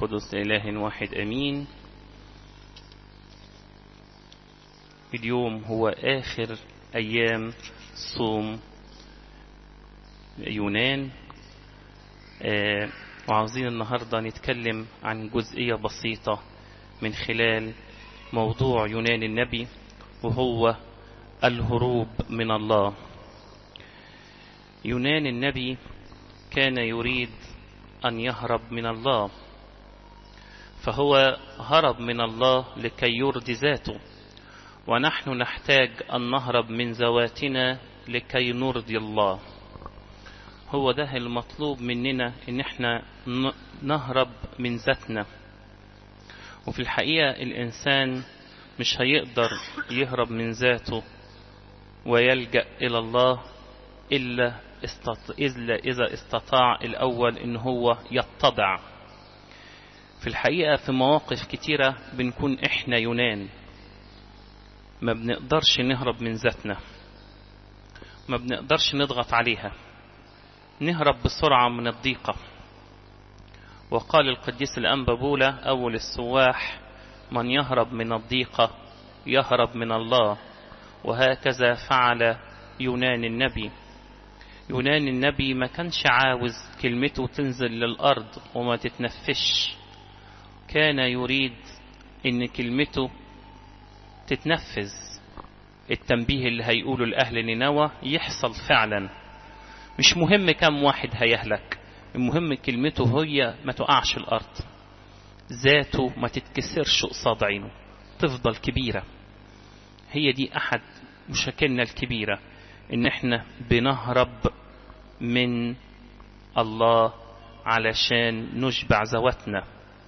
القدس إله واحد أمين اليوم هو آخر أيام صوم يونان آه وعاوزين النهاردة نتكلم عن جزئية بسيطة من خلال موضوع يونان النبي وهو الهروب من الله يونان النبي كان يريد أن يهرب من الله فهو هرب من الله لكي يرضي ذاته ونحن نحتاج أن نهرب من ذواتنا لكي نرضي الله هو ده المطلوب مننا ان احنا نهرب من ذاتنا وفي الحقيقة الانسان مش هيقدر يهرب من ذاته ويلجأ الى الله الا إلا اذا استطاع الاول ان هو يتضع في الحقيقة في مواقف كتيرة بنكون احنا يونان ما بنقدرش نهرب من ذاتنا ما بنقدرش نضغط عليها نهرب بسرعة من الضيقة وقال القديس الأنبا بولا أول السواح من يهرب من الضيقة يهرب من الله وهكذا فعل يونان النبي يونان النبي ما كانش عاوز كلمته تنزل للأرض وما تتنفش كان يريد ان كلمته تتنفذ التنبيه اللي هيقوله لأهل نينوى يحصل فعلا مش مهم كم واحد هيهلك المهم كلمته هي ما تقعش الأرض ذاته ما تتكسرش قصاد عينه تفضل كبيرة هي دي أحد مشاكلنا الكبيرة إن إحنا بنهرب من الله علشان نشبع ذواتنا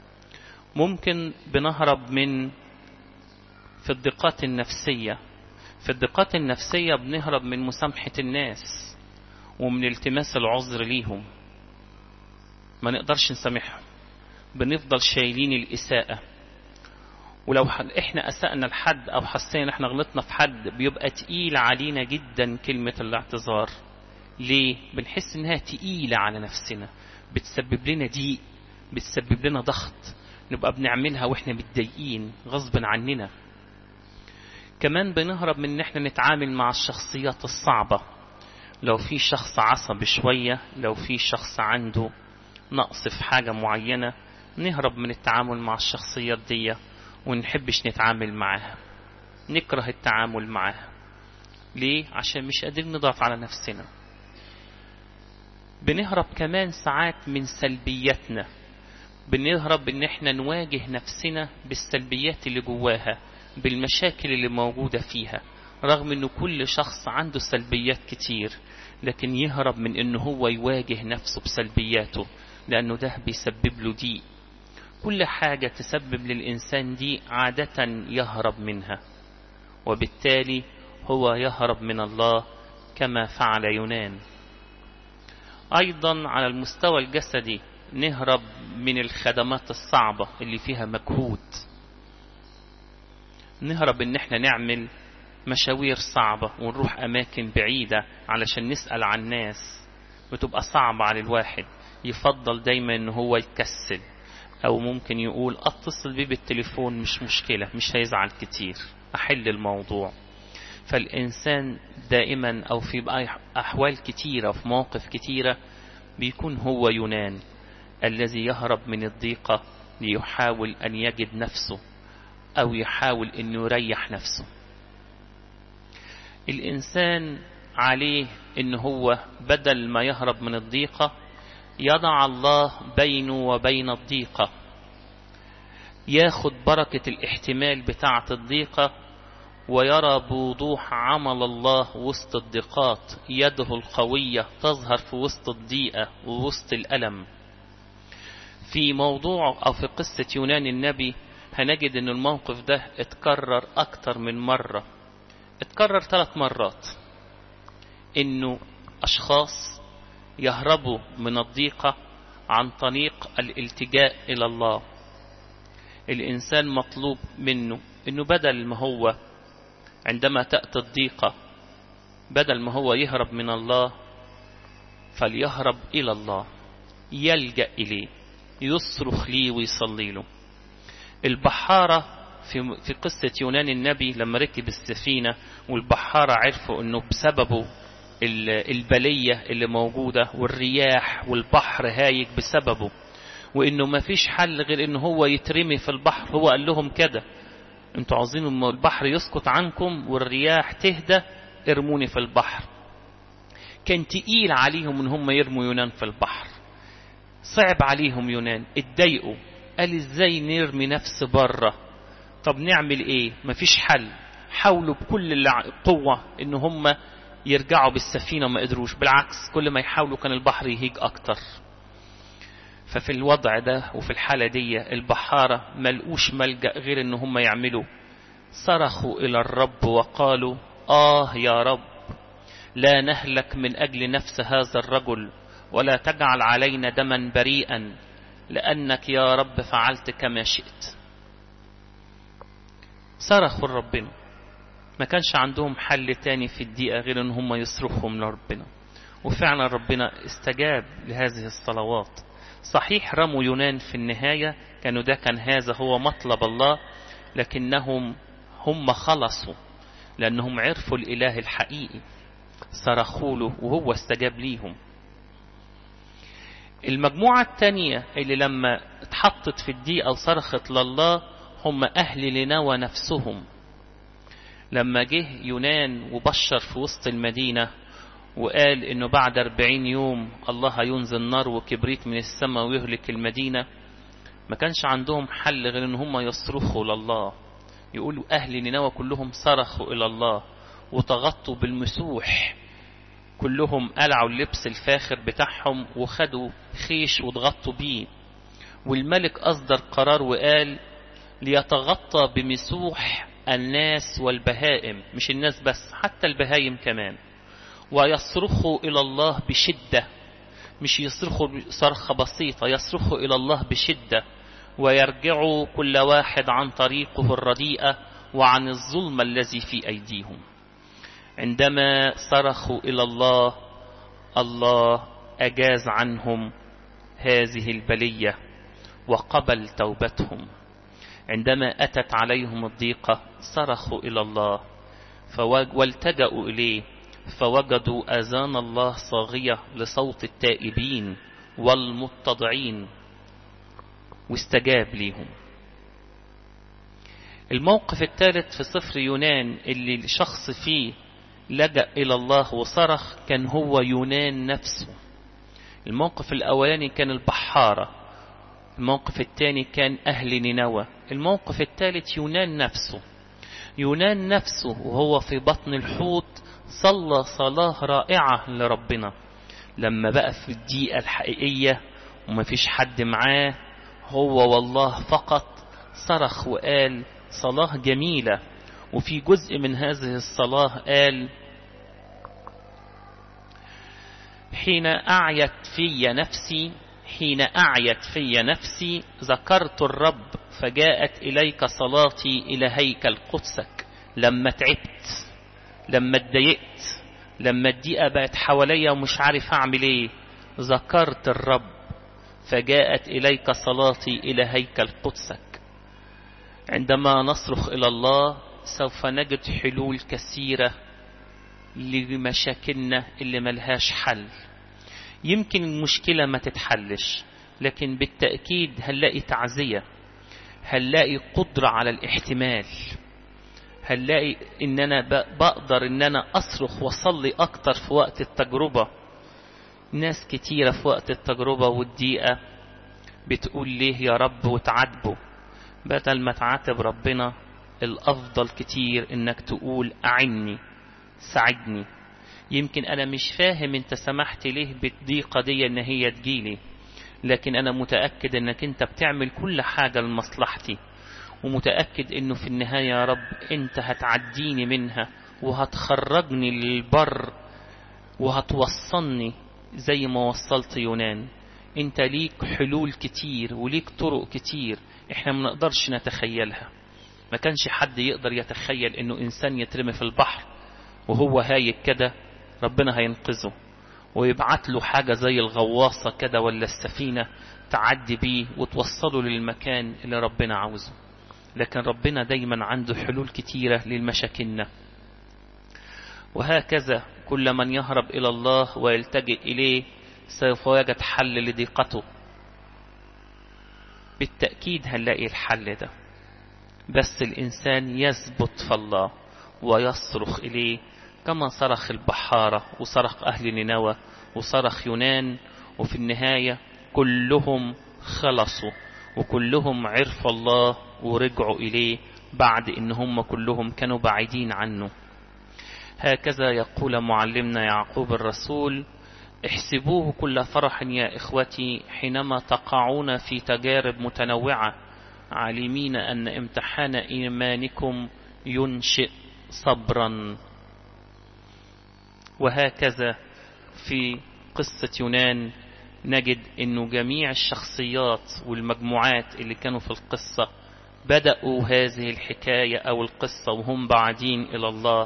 ممكن بنهرب من في الضيقات النفسية في الضيقات النفسية بنهرب من مسامحة الناس ومن التماس العذر ليهم ما نقدرش نسامحهم بنفضل شايلين الإساءة ولو احنا أسأنا لحد أو حسينا احنا غلطنا في حد بيبقى تقيل علينا جدا كلمة الاعتذار ليه؟ بنحس انها تقيلة على نفسنا بتسبب لنا ضيق بتسبب لنا ضغط نبقى بنعملها واحنا متضايقين غصب عننا كمان بنهرب من ان احنا نتعامل مع الشخصيات الصعبة لو في شخص عصبي شوية لو في شخص عنده نقص في حاجة معينة نهرب من التعامل مع الشخصيات دي ونحبش نتعامل معاها نكره التعامل معاها ليه؟ عشان مش قادرين نضغط على نفسنا بنهرب كمان ساعات من سلبياتنا بنهرب ان احنا نواجه نفسنا بالسلبيات اللي جواها بالمشاكل اللي موجودة فيها رغم انه كل شخص عنده سلبيات كتير لكن يهرب من انه هو يواجه نفسه بسلبياته لانه ده بيسبب له ضيق كل حاجة تسبب للإنسان دي عادة يهرب منها وبالتالي هو يهرب من الله كما فعل يونان أيضا على المستوى الجسدي نهرب من الخدمات الصعبة اللي فيها مجهود نهرب ان احنا نعمل مشاوير صعبة ونروح أماكن بعيدة علشان نسأل عن ناس بتبقى صعبة على الواحد يفضل دايما ان هو يكسل او ممكن يقول اتصل بيه بالتليفون مش مشكلة مش هيزعل كتير احل الموضوع فالانسان دائما او في احوال كتيرة في مواقف كتيرة بيكون هو يونان الذي يهرب من الضيقة ليحاول ان يجد نفسه او يحاول انه يريح نفسه الانسان عليه ان هو بدل ما يهرب من الضيقة يضع الله بينه وبين الضيقة ياخد بركة الاحتمال بتاعة الضيقة ويرى بوضوح عمل الله وسط الضيقات يده القوية تظهر في وسط الضيقة ووسط الألم في موضوع أو في قصة يونان النبي هنجد ان الموقف ده اتكرر اكتر من مرة اتكرر ثلاث مرات انه اشخاص يهربوا من الضيقة عن طريق الالتجاء الى الله الانسان مطلوب منه انه بدل ما هو عندما تأتي الضيقة بدل ما هو يهرب من الله فليهرب إلى الله يلجأ إليه يصرخ ليه ويصلي له البحارة في, في قصة يونان النبي لما ركب السفينة والبحارة عرفوا انه بسببه البلية اللي موجودة والرياح والبحر هايج بسببه وانه ما فيش حل غير انه هو يترمي في البحر هو قال لهم كده انتوا عاوزين ان البحر يسقط عنكم والرياح تهدى ارموني في البحر كان تقيل عليهم ان هم يرموا يونان في البحر صعب عليهم يونان اتضايقوا قال ازاي نرمي نفس بره طب نعمل ايه مفيش حل حاولوا بكل القوة ان هم يرجعوا بالسفينة ما قدروش بالعكس كل ما يحاولوا كان البحر يهيج اكتر ففي الوضع ده وفي الحالة دي البحارة ملقوش ملجأ غير ان هم يعملوا صرخوا الى الرب وقالوا اه يا رب لا نهلك من اجل نفس هذا الرجل ولا تجعل علينا دما بريئا لانك يا رب فعلت كما شئت صرخوا لربنا ما كانش عندهم حل تاني في الدقيقة غير ان هم يصرخوا من ربنا وفعلا ربنا استجاب لهذه الصلوات صحيح رموا يونان في النهاية كانوا ده كان هذا هو مطلب الله لكنهم هم خلصوا لأنهم عرفوا الإله الحقيقي صرخوا له وهو استجاب ليهم المجموعة التانية اللي لما اتحطت في الدقيقة وصرخت لله هم أهل لنوى نفسهم لما جه يونان وبشر في وسط المدينة وقال انه بعد أربعين يوم الله هينزل نار وكبريت من السماء ويهلك المدينة ما كانش عندهم حل غير ان هم يصرخوا لله يقولوا اهل نينوى كلهم صرخوا الى الله وتغطوا بالمسوح كلهم قلعوا اللبس الفاخر بتاعهم وخدوا خيش واتغطوا بيه والملك اصدر قرار وقال ليتغطى بمسوح الناس والبهائم مش الناس بس حتى البهايم كمان ويصرخوا إلى الله بشدة مش يصرخوا صرخة بسيطة يصرخوا إلى الله بشدة ويرجعوا كل واحد عن طريقه الرديئة وعن الظلم الذي في أيديهم عندما صرخوا إلى الله الله أجاز عنهم هذه البلية وقبل توبتهم عندما أتت عليهم الضيقة صرخوا إلى الله والتجأوا إليه فوجدوا أذان الله صاغية لصوت التائبين والمتضعين واستجاب ليهم الموقف الثالث في سفر يونان اللي الشخص فيه لجأ إلى الله وصرخ كان هو يونان نفسه الموقف الأولاني كان البحارة الموقف الثاني كان أهل نينوى الموقف الثالث يونان نفسه يونان نفسه وهو في بطن الحوت صلى صلاة رائعة لربنا لما بقى في الدقيقة الحقيقية ومفيش حد معاه هو والله فقط صرخ وقال صلاة جميلة وفي جزء من هذه الصلاة قال حين أعيت في نفسي حين أعيت في نفسي ذكرت الرب فجاءت إليك صلاتي إلى هيكل قدسك لما تعبت لما اتضايقت لما الدقيقة بقت حواليا ومش عارف أعمل إيه ذكرت الرب فجاءت إليك صلاتي إلى هيكل قدسك عندما نصرخ إلى الله سوف نجد حلول كثيرة لمشاكلنا اللي ملهاش حل يمكن المشكلة ما تتحلش لكن بالتأكيد هنلاقي تعزية هنلاقي قدرة على الاحتمال هنلاقي ان انا بقدر ان انا اصرخ واصلي اكتر في وقت التجربة ناس كتيرة في وقت التجربة والضيقة بتقول ليه يا رب وتعاتبه بدل ما تعاتب ربنا الافضل كتير انك تقول اعني ساعدني يمكن انا مش فاهم انت سمحت ليه بالضيقة دي ان هي تجيلي لكن انا متأكد انك انت بتعمل كل حاجة لمصلحتي ومتأكد انه في النهاية يا رب انت هتعديني منها وهتخرجني للبر وهتوصلني زي ما وصلت يونان انت ليك حلول كتير وليك طرق كتير احنا ما نقدرش نتخيلها ما كانش حد يقدر يتخيل انه انسان يترمي في البحر وهو هايك كده ربنا هينقذه ويبعت له حاجة زي الغواصة كده ولا السفينة تعدي بيه وتوصله للمكان اللي ربنا عاوزه لكن ربنا دايما عنده حلول كتيرة للمشاكلنا وهكذا كل من يهرب إلى الله ويلتجئ إليه سوف يجد حل لضيقته بالتأكيد هنلاقي الحل ده بس الإنسان يثبت في الله ويصرخ إليه كما صرخ البحارة وصرخ أهل نينوى وصرخ يونان وفي النهاية كلهم خلصوا وكلهم عرفوا الله ورجعوا إليه بعد إن هم كلهم كانوا بعيدين عنه هكذا يقول معلمنا يعقوب الرسول احسبوه كل فرح يا إخوتي حينما تقعون في تجارب متنوعة عالمين أن امتحان إيمانكم ينشئ صبرا وهكذا في قصة يونان نجد أنه جميع الشخصيات والمجموعات اللي كانوا في القصة بدأوا هذه الحكاية أو القصة وهم بعدين إلى الله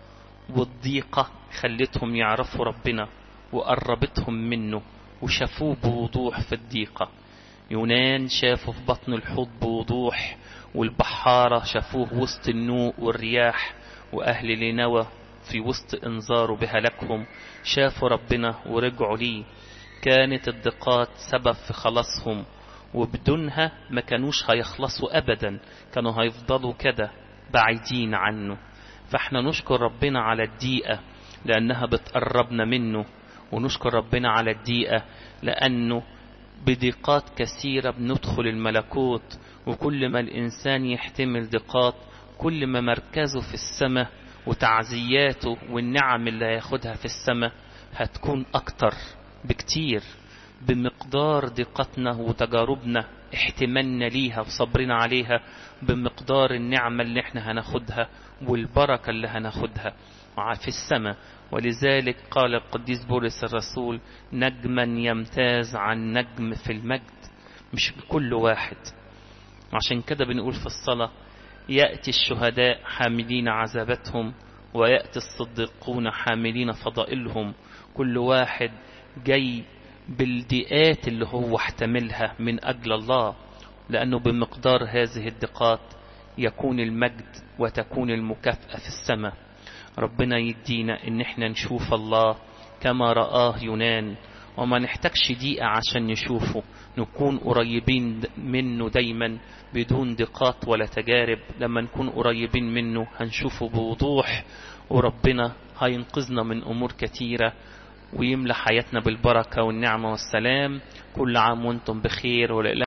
والضيقة خلتهم يعرفوا ربنا وقربتهم منه وشافوه بوضوح في الضيقة يونان شافه في بطن الحوض بوضوح والبحارة شافوه وسط النوء والرياح وأهل لينوى في وسط انذاره بهلاكهم شافوا ربنا ورجعوا ليه كانت الضيقات سبب في خلاصهم وبدونها ما كانوش هيخلصوا أبدا كانوا هيفضلوا كده بعيدين عنه فاحنا نشكر ربنا على الدقيقة لأنها بتقربنا منه ونشكر ربنا على الدقيقة لأنه بضيقات كثيرة بندخل الملكوت وكل ما الإنسان يحتمل ضيقات كل ما مركزه في السماء وتعزياته والنعم اللي هياخدها في السماء هتكون أكتر بكتير بمقدار ضيقتنا وتجاربنا احتمالنا ليها وصبرنا عليها بمقدار النعمة اللي احنا هناخدها والبركة اللي هناخدها في السماء ولذلك قال القديس بولس الرسول نجما يمتاز عن نجم في المجد مش بكل واحد عشان كده بنقول في الصلاة يأتي الشهداء حاملين عذابتهم ويأتي الصديقون حاملين فضائلهم كل واحد جاي بالدقات اللي هو احتملها من أجل الله لأنه بمقدار هذه الدقات يكون المجد وتكون المكافأة في السماء ربنا يدينا ان احنا نشوف الله كما رآه يونان وما نحتاجش دقيقة عشان نشوفه نكون قريبين منه دايما بدون دقات ولا تجارب لما نكون قريبين منه هنشوفه بوضوح وربنا هينقذنا من أمور كتيرة ويملى حياتنا بالبركة والنعمة والسلام كل عام وانتم بخير ولله